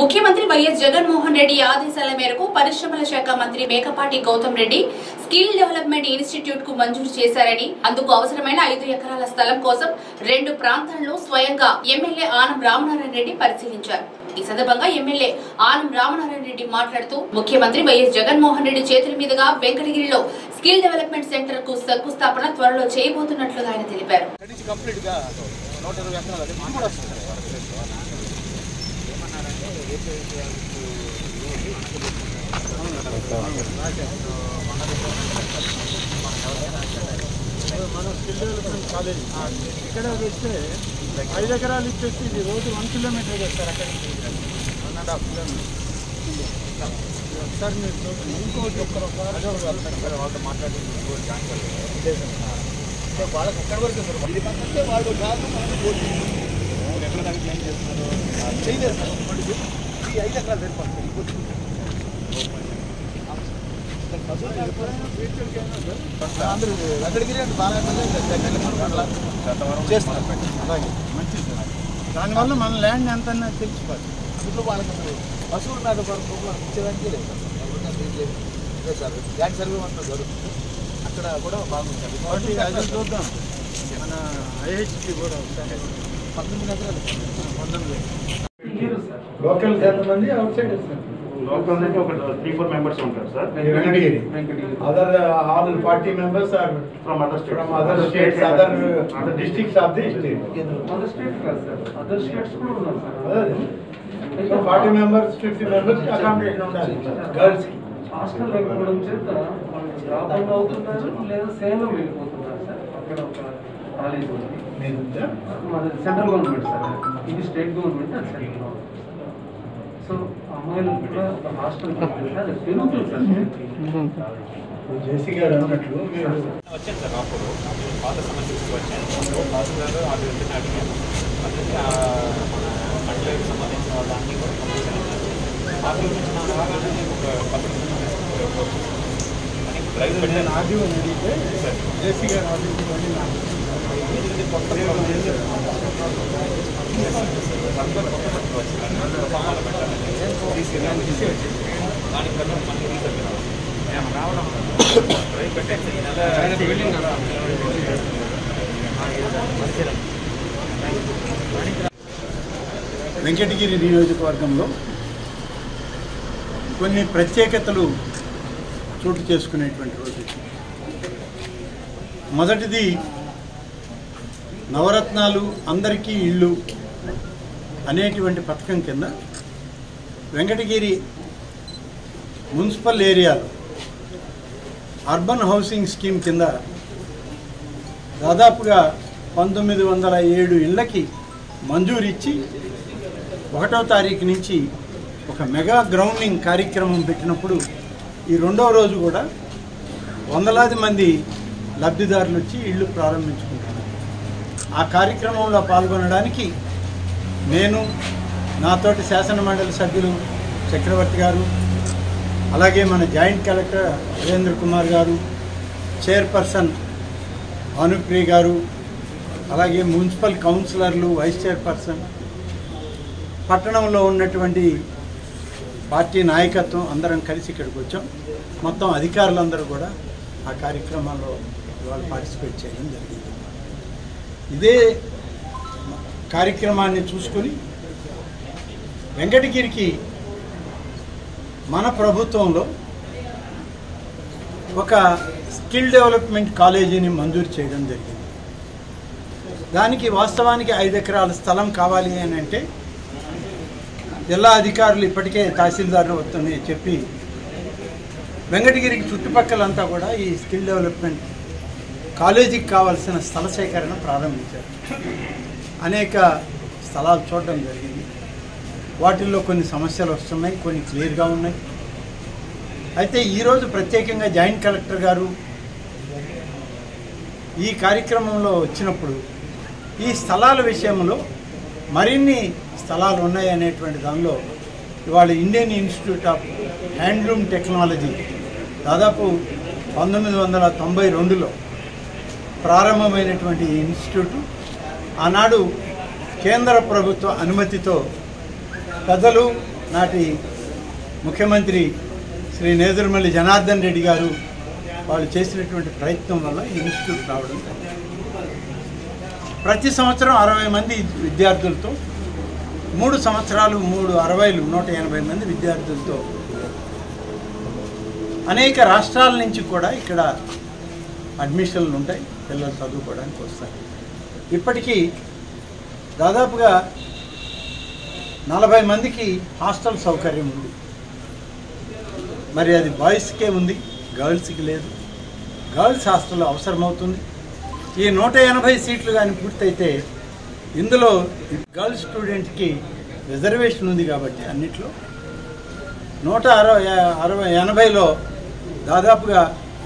ముఖ్యమంత్రి వైఎస్ జగన్మోహన్ రెడ్డి ఆదేశాల మేరకు పరిశ్రమల శాఖ మంత్రి Mekapati Goutham Reddy skill development institute కు మంజూరు చేశారని అందుకు అవసరమైన ఐదు ఎకరాల స్థలం కోసం రెండు ప్రాంతాలను స్వయంగా ఎమ్మెల్యే ఆనం రామనారాయణ రెడ్డి పరిశీలించారు ఈ సందర్భంగా ఎమ్మెల్యే ఆనం రామనారాయణ రెడ్డి మాట్లాడుతూ ముఖ్యమంత్రి వైఎస్ జగన్మోహన్ రెడ్డి చేతుల మీదుగా వెంకటగిరిలో స్కిల్ డెవలప్మెంట్ సెంటర్ కు శంకుస్థాపన త్వరలో చేయబోతున్నట్లుగా ఆయన తెలిపారు ఇక్కడి నుంచి కంప్లీట్ గా నూట ఇరవై ఎకరాలు అది ఇది కూడా వస్తుంది మన స్కిల్ డెవలప్మెంట్ కాలేజ్ ఇక్కడ వస్తే ఐదు ఎకరాలు ఇచ్చేసి ఇది రోజు వన్ కిలోమీటర్ చేస్తారు అక్కడి నుంచి వన్ అండ్ హాఫ్ కిలోమీటర్ ఒకసారి మీరు చూడండి. ఇంకోటి ఒక్క అదే ఒక వెళ్తాను కదా వాళ్ళతో మాట్లాడి వాళ్ళకి ఎక్కడి వరకు సార్ ఇది పక్కనే వాళ్ళు కాదు మనం పోటీ ఎక్కడ దానికి ఏం చేస్తున్నారు చేయలేదు సార్ వాడికి ఈ ఐదు ఎకరాలు సరిపోతుంది ఇంకొంచెం అందరూ వెంకటగిరి అంటే బాగా చేస్తారు అలాగే మంచిది సార్ దానివల్ల మన ల్యాండ్ ఎంత అన్నది తెలిసిపోతుంది ఇప్పుడు వాళ్ళకి అసలు పశువుల మీద ప్రోగ్రామ్ ఇచ్చేదానికి లేదు సార్ ఎవరికైనా ఏం లేదు. లేదు సార్ ల్యాండ్ సర్వే అంతా జరుగుతుంది అక్కడ కూడా బాగుంటుంది కాబట్టి అది చూద్దాం మన ఐహెచ్కి కూడా ఒకసారి పంతొమ్మిది ఎకరాలు పంతొమ్మిది లోకల్ ఎంతమంది అవుట్ సైడ్ లోకల్ అయితే ఒక త్రీ ఫోర్ మెంబర్స్ ఉంటారు sir Venkatagiri other all forty members are from other from other states other other districts of the state other state కాదు సార్ అదర్ స్టేట్స్ కూడా ఉన్నారు sir forty members fifty members accommodation ఉండాలి girls కి hostel లేకపోవడం చేత వాళ్ళు drop అవుతున్నారు లేదా సేవలు వెళ్ళిపోతున్నారు సార్ అక్కడ ఒక కాలేజ్ ఉంది మీరు ఉందా? మాది సెంట్రల్ గవర్నమెంట్ సార్ ఇది స్టేట్ గవర్నమెంట్ అది సెంట్రల్ గవర్నమెంట్ సో అమ్మాయిలు కూడా ఒక హాస్టల్ పంపిస్తే అది పెరుగుతుంది సార్ ఇప్పుడు జేసీ గారు అన్నట్లు మీరు వచ్చాను సార్ అప్పుడు పాత సమస్యలకు వచ్చాను తహసీల్దార్ ఆరు వెళ్తున్న అడిగాను అందుకే ఆ మన మండలికి సంబంధించిన వాళ్ళన్నీ కూడా పంపించాను పాత నుంచి నా రాగానే నేను ఒక కమిటీ డ్రైవ్ నేను పెట్టాను ఆర్డీఓ అడిగితే జేసీ గారు ఆర్డీఓ అని నాకు ఇది ఇది కొత్త ప్రోగ్రామ్ చేశారు. అందరూ కొత్త పట్టుకు వచ్చారు అందరూ ఫామాలు పెట్టాలని తీసుకెళ్ళాను తీసుకొచ్చి దాని ప్రకారం మళ్ళీ రీసెర్చ్ నేను రావడం డ్రైవ్ పెట్టాను ఈ నెల వెంకటగిరి నియోజకవర్గంలో కొన్ని ప్రత్యేకతలు చోటు చేసుకునేటువంటి రోజు ఇది. మొదటిది నవరత్నాలు అందరికీ ఇళ్ళు అనేటువంటి పథకం కింద వెంకటగిరి మున్సిపల్ ఏరియాలో అర్బన్ హౌసింగ్ స్కీమ్ కింద దాదాపుగా పంతొమ్మిది వందల ఏడు ఇళ్ళకి మంజూరు ఇచ్చి ఒకటో తారీఖు నుంచి ఒక మెగా గ్రౌండింగ్ కార్యక్రమం పెట్టినప్పుడు ఈ రెండవ రోజు కూడా వందలాది మంది లబ్ధిదారులు వచ్చి ఇళ్ళు ప్రారంభించుకుంటున్నారు ఆ కార్యక్రమంలో పాల్గొనడానికి నేను నాతోటి శాసన మండలి సభ్యులు చక్రవర్తి గారు అలాగే మన జాయింట్ కలెక్టర్ వీరేంద్ర కుమార్ గారు చైర్పర్సన్ భానుప్రియ గారు అలాగే మున్సిపల్ కౌన్సిలర్లు వైస్ చైర్పర్సన్ పట్టణంలో ఉన్నటువంటి పార్టీ నాయకత్వం అందరం కలిసి ఇక్కడికి వచ్చాం మొత్తం అధికారులందరూ కూడా ఆ కార్యక్రమంలో ఇవాళ పార్టిసిపేట్ చేయడం జరిగింది ఇదే కార్యక్రమాన్ని చూసుకొని వెంకటగిరికి మన ప్రభుత్వంలో ఒక స్కిల్ డెవలప్మెంట్ కాలేజీని మంజూరు చేయడం జరిగింది దానికి వాస్తవానికి ఐదు ఎకరాల స్థలం కావాలి అని అంటే జిల్లా అధికారులు ఇప్పటికే తహసీల్దార్ వస్తుంది చెప్పి వెంకటగిరికి చుట్టుపక్కలంతా కూడా ఈ స్కిల్ డెవలప్మెంట్ కాలేజీకి కావాల్సిన స్థల సేకరణ ప్రారంభించారు అనేక స్థలాలు చూడడం జరిగింది వాటిల్లో కొన్ని సమస్యలు వస్తున్నాయి కొన్ని క్లియర్గా ఉన్నాయి అయితే ఈరోజు ప్రత్యేకంగా జాయింట్ కలెక్టర్ గారు ఈ కార్యక్రమంలో వచ్చినప్పుడు ఈ స్థలాల విషయంలో మరిన్ని స్థలాలు ఉన్నాయి అనేటువంటి దానిలో ఇవాళ Indian institute of handloom technology దాదాపు పంతొమ్మిది వందల తొంభై రెండులో ప్రారంభమైనటువంటి ఈ ఇన్స్టిట్యూట్ ఆనాడు కేంద్ర ప్రభుత్వ అనుమతితో పెద్దలు నాటి ముఖ్యమంత్రి శ్రీ నేదురుమల్లి జనార్దన్ రెడ్డి గారు వాళ్ళు చేసినటువంటి ప్రయత్నం వల్ల ఈ ఇన్స్టిట్యూట్ రావడం జరిగింది. ప్రతి సంవత్సరం అరవై మంది విద్యార్థులతో మూడు సంవత్సరాలు మూడు అరవైలు నూట ఎనభై మంది విద్యార్థులతో అనేక రాష్ట్రాల నుంచి కూడా ఇక్కడ అడ్మిషన్లు ఉంటాయి పిల్లలు చదువుకోవడానికి వస్తారు ఇప్పటికీ దాదాపుగా నలభై మందికి హాస్టల్ సౌకర్యం ఉంది మరి అది బాయ్స్కే ఉంది గర్ల్స్కి లేదు గర్ల్స్ హాస్టల్ అవసరమవుతుంది ఈ నూట ఎనభై సీట్లు కానీ పూర్తయితే ఇందులో గర్ల్స్ స్టూడెంట్కి రిజర్వేషన్ ఉంది కాబట్టి అన్నిట్లో నూట అరవై అరవై ఎనభైలో దాదాపుగా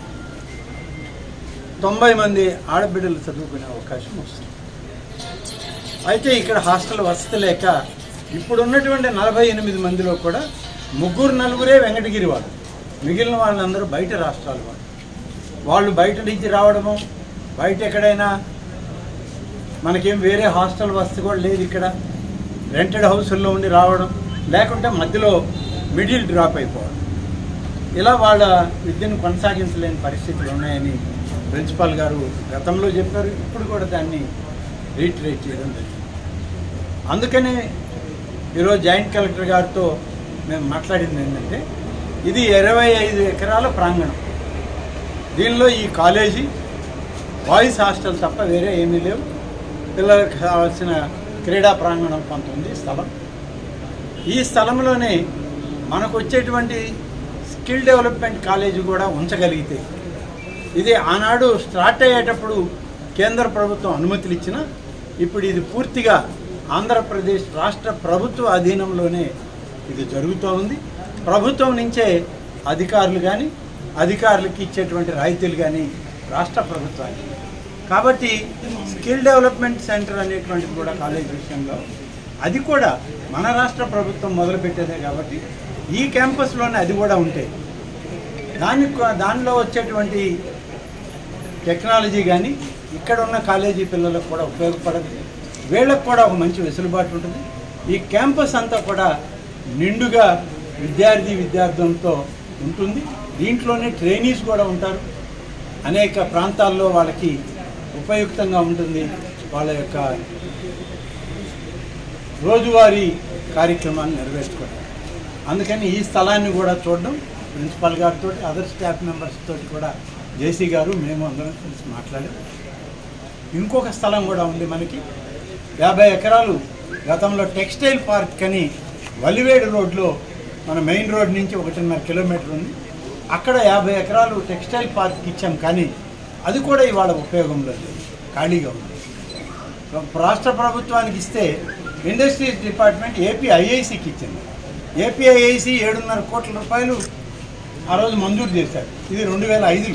తొంభై మంది ఆడబిడ్డలు చదువుకునే అవకాశం వస్తుంది అయితే ఇక్కడ హాస్టల్ వసతి లేక ఇప్పుడు ఉన్నటువంటి నలభై ఎనిమిది మందిలో కూడా ముగ్గురు నలుగురే వెంకటగిరి వాళ్ళు మిగిలిన వాళ్ళందరూ బయట రాష్ట్రాల వాళ్ళు వాళ్ళు బయట నుంచి రావడము బయట ఎక్కడైనా మనకేం వేరే హాస్టల్ వసతి కూడా లేదు ఇక్కడ రెంటెడ్ హౌసుల్లో ఉండి రావడం లేకుంటే మధ్యలో మిడిల్ డ్రాప్ అయిపోవడం ఇలా వాళ్ళ విద్యను కొనసాగించలేని పరిస్థితులు ఉన్నాయని ప్రిన్సిపాల్ గారు గతంలో చెప్పారు ఇప్పుడు కూడా దాన్ని రీట్రేట్ చేయడం జరిగింది అందుకనే ఈరోజు జాయింట్ కలెక్టర్ గారితో మేము మాట్లాడింది ఏంటంటే ఇది ఇరవై ఐదు ఎకరాల ప్రాంగణం దీనిలో ఈ కాలేజీ బాయ్స్ హాస్టల్ తప్ప వేరే ఏమీ లేవు పిల్లలకు కావాల్సిన క్రీడా ప్రాంగణం కొంత ఉంది స్థలం ఈ స్థలంలోనే మనకు వచ్చేటువంటి స్కిల్ డెవలప్మెంట్ కాలేజీ కూడా ఉంచగలిగితే ఇది ఆనాడు స్టార్ట్ అయ్యేటప్పుడు కేంద్ర ప్రభుత్వం అనుమతులు ఇచ్చిన ఇప్పుడు ఇది పూర్తిగా ఆంధ్రప్రదేశ్ రాష్ట్ర ప్రభుత్వ అధీనంలోనే ఇది జరుగుతూ ఉంది ప్రభుత్వం నుంచే అధికారులు కానీ అధికారులకి ఇచ్చేటువంటి రాయితీలు కానీ రాష్ట్ర ప్రభుత్వానికి కాబట్టి స్కిల్ డెవలప్మెంట్ సెంటర్ అనేటువంటిది కూడా కాలేజ్ విషయంలో అది కూడా మన రాష్ట్ర ప్రభుత్వం మొదలుపెట్టేదే కాబట్టి ఈ క్యాంపస్లోనే అది కూడా ఉంటే దాని దానిలో వచ్చేటువంటి టెక్నాలజీ కానీ ఇక్కడ ఉన్న కాలేజీ పిల్లలకు కూడా ఉపయోగపడదు వీళ్ళకు కూడా ఒక మంచి వెసులుబాటు ఉంటుంది ఈ క్యాంపస్ అంతా కూడా నిండుగా విద్యార్థి విద్యార్థులతో ఉంటుంది దీంట్లోనే ట్రైనీస్ కూడా ఉంటారు అనేక ప్రాంతాల్లో వాళ్ళకి ఉపయుక్తంగా ఉంటుంది వాళ్ళ యొక్క రోజువారీ కార్యక్రమాన్ని నెరవేర్చుకోవడం అందుకని ఈ స్థలాన్ని కూడా చూడడం ప్రిన్సిపాల్ గారితో అదర్ స్టాఫ్ మెంబర్స్ తోటి కూడా జేసీ గారు మేము అందరం కలిసి మాట్లాడాం ఇంకొక స్థలం కూడా ఉంది మనకి యాభై ఎకరాలు గతంలో టెక్స్టైల్ పార్క్ అని వలివేడు రోడ్లో మన మెయిన్ రోడ్ నుంచి ఒకటిన్నర కిలోమీటర్ ఉంది అక్కడ యాభై ఎకరాలు టెక్స్టైల్ పార్క్ ఇచ్చాం కానీ అది కూడా ఇవాళ ఉపయోగంలో లేదు ఖాళీగా ఉంది రాష్ట్ర ప్రభుత్వానికి ఇస్తే ఇండస్ట్రీస్ డిపార్ట్మెంట్ ఏపీ ఐఐసికి ఇచ్చింది ఏపీ ఐఐసి ఏడున్నర కోట్ల రూపాయలు ఆ రోజు మంజూరు చేశారు ఇది రెండు వేల ఐదులో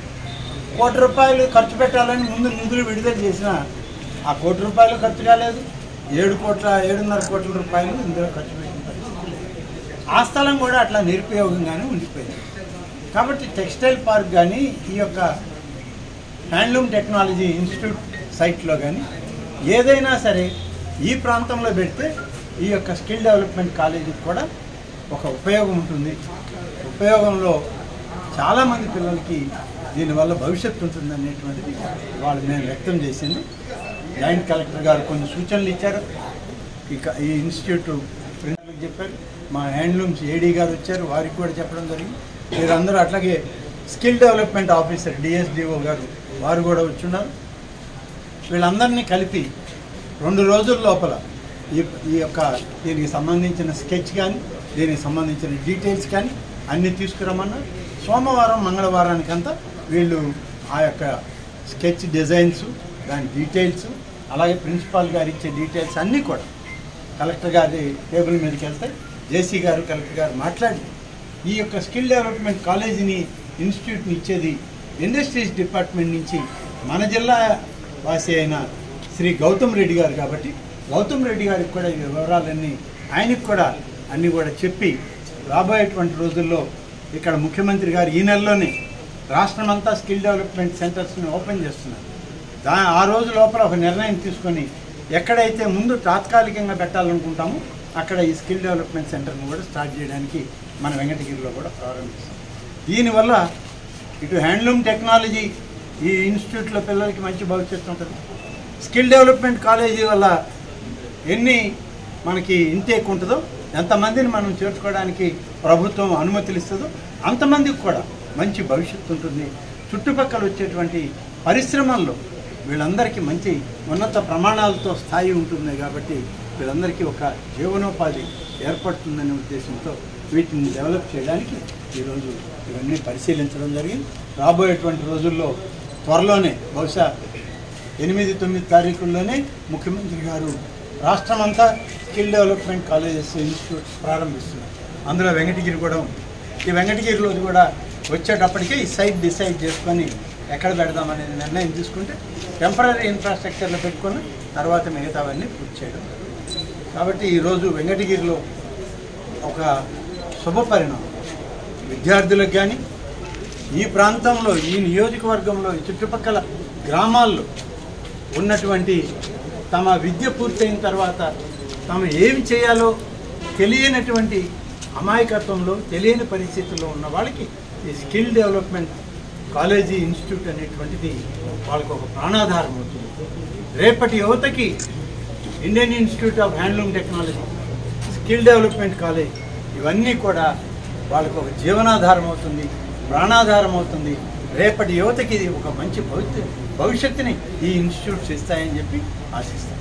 కోటి రూపాయలు ఖర్చు పెట్టాలని ముందు నిధులు విడుదల చేసిన ఆ కోటి రూపాయలు ఖర్చు కాలేదు ఏడు కోట్ల ఏడున్నర కోట్ల రూపాయలు ఇందులో ఖర్చు పెట్టిన పరిస్థితి లేదు. ఆ స్థలం కూడా అట్లా నిరుపయోగంగానే ఉండిపోయింది కాబట్టి టెక్స్టైల్ పార్క్ కానీ ఈ యొక్క హ్యాండ్లూమ్ టెక్నాలజీ ఇన్స్టిట్యూట్ సైట్లో కానీ ఏదైనా సరే ఈ ప్రాంతంలో పెడితే ఈ యొక్క స్కిల్ డెవలప్మెంట్ కాలేజీకి కూడా ఒక ఉపయోగం ఉంటుంది ఉపయోగంలో చాలామంది పిల్లలకి దీనివల్ల భవిష్యత్తు ఉంటుంది అనేటువంటిది వాళ్ళు మేము వ్యక్తం చేసింది జాయింట్ కలెక్టర్ గారు కొన్ని సూచనలు ఇచ్చారు ఇక ఈ ఇన్స్టిట్యూట్ ప్రిన్సిపల్కి చెప్పారు మా హ్యాండ్లూమ్స్ ఏడీ గారు వచ్చారు వారికి కూడా చెప్పడం జరిగింది మీరందరూ అట్లాగే స్కిల్ డెవలప్మెంట్ ఆఫీసర్ డిఎస్డిఓ గారు వారు కూడా వచ్చున్నారు వీళ్ళందరినీ కలిపి రెండు రోజుల లోపల ఈ ఈ యొక్క దీనికి సంబంధించిన స్కెచ్ కానీ దీనికి సంబంధించిన డీటెయిల్స్ కానీ అన్నీ తీసుకురమ్మన్నారు సోమవారం మంగళవారానికంతా వీళ్ళు ఆ యొక్క స్కెచ్ డిజైన్స్ దాని డీటెయిల్స్ అలాగే ప్రిన్సిపాల్ గారు ఇచ్చే డీటెయిల్స్ అన్నీ కూడా కలెక్టర్ గారి టేబుల్ మీదకి వెళ్తాయి జేసీ గారు కలెక్టర్ గారు మాట్లాడి ఈ యొక్క స్కిల్ డెవలప్మెంట్ కాలేజీని ఇన్స్టిట్యూట్ని ఇచ్చేది ఇండస్ట్రీస్ డిపార్ట్మెంట్ నుంచి మన జిల్లా వాసి అయిన శ్రీ గౌతమ్ రెడ్డి గారు కాబట్టి గౌతమ్ రెడ్డి గారికి కూడా ఈ వివరాలన్నీ ఆయనకు కూడా అన్నీ కూడా చెప్పి రాబోయేటువంటి రోజుల్లో ఇక్కడ ముఖ్యమంత్రి గారు ఈ నెలలోనే రాష్ట్రమంతా స్కిల్ డెవలప్మెంట్ సెంటర్స్ని ఓపెన్ చేస్తున్నారు దా ఆ రోజు లోపల ఒక నిర్ణయం తీసుకొని ఎక్కడైతే ముందు తాత్కాలికంగా పెట్టాలనుకుంటామో అక్కడ ఈ స్కిల్ డెవలప్మెంట్ సెంటర్ను కూడా స్టార్ట్ చేయడానికి మన వెంకటగిరిలో కూడా ప్రారంభిస్తాం దీనివల్ల ఇటు హ్యాండ్లూమ్ టెక్నాలజీ ఈ ఇన్స్టిట్యూట్లో పిల్లలకి మంచి భవిష్యత్తు ఉంటుంది స్కిల్ డెవలప్మెంట్ కాలేజీ వల్ల ఎన్ని మనకి ఇంటేక్ ఉంటుందో ఎంతమందిని మనం చేర్చుకోవడానికి ప్రభుత్వం అనుమతులు ఇస్తుందో అంతమందికి కూడా మంచి భవిష్యత్తు ఉంటుంది చుట్టుపక్కల వచ్చేటువంటి పరిశ్రమల్లో వీళ్ళందరికీ మంచి ఉన్నత ప్రమాణాలతో స్థాయి ఉంటుంది కాబట్టి వీళ్ళందరికీ ఒక జీవనోపాధి ఏర్పడుతుందనే ఉద్దేశంతో వీటిని డెవలప్ చేయడానికి ఈరోజు ఇవన్నీ పరిశీలించడం జరిగింది రాబోయేటువంటి రోజుల్లో త్వరలోనే బహుశా ఎనిమిది తొమ్మిది తారీఖుల్లోనే ముఖ్యమంత్రి గారు రాష్ట్రమంతా స్కిల్ డెవలప్మెంట్ కాలేజెస్ ఇన్స్టిట్యూట్స్ ప్రారంభిస్తున్నారు అందులో వెంకటగిరి కూడా ఉంది ఈ వెంకటగిరిలో కూడా వచ్చేటప్పటికే ఈ సైట్ డిసైడ్ చేసుకొని ఎక్కడ పెడదామనేది నిర్ణయం తీసుకుంటే టెంపరీ ఇన్ఫ్రాస్ట్రక్చర్లో పెట్టుకొని తర్వాత మిగతావన్నీ పూర్తి చేయడం కాబట్టి ఈరోజు వెంకటగిరిలో ఒక శుభ పరిణామం విద్యార్థులకు కానీ ఈ ప్రాంతంలో ఈ నియోజకవర్గంలో ఈ చుట్టుపక్కల గ్రామాల్లో ఉన్నటువంటి తమ విద్య పూర్తయిన తర్వాత తాము ఏమి చేయాలో తెలియనటువంటి అమాయకత్వంలో తెలియని పరిస్థితుల్లో ఉన్న వాళ్ళకి ఈ స్కిల్ డెవలప్మెంట్ కాలేజీ ఇన్స్టిట్యూట్ అనేటువంటిది వాళ్ళకు ఒక ప్రాణాధారం అవుతుంది రేపటి యువతకి Indian institute of handloom technology skill development college ఇవన్నీ కూడా వాళ్ళకు ఒక జీవనాధారం అవుతుంది ప్రాణాధారం అవుతుంది రేపటి యువతకి ఇది ఒక మంచి భవిష్యత్ భవిష్యత్తుని ఈ ఇన్స్టిట్యూట్స్ ఇస్తాయని చెప్పి ఆశిస్తాను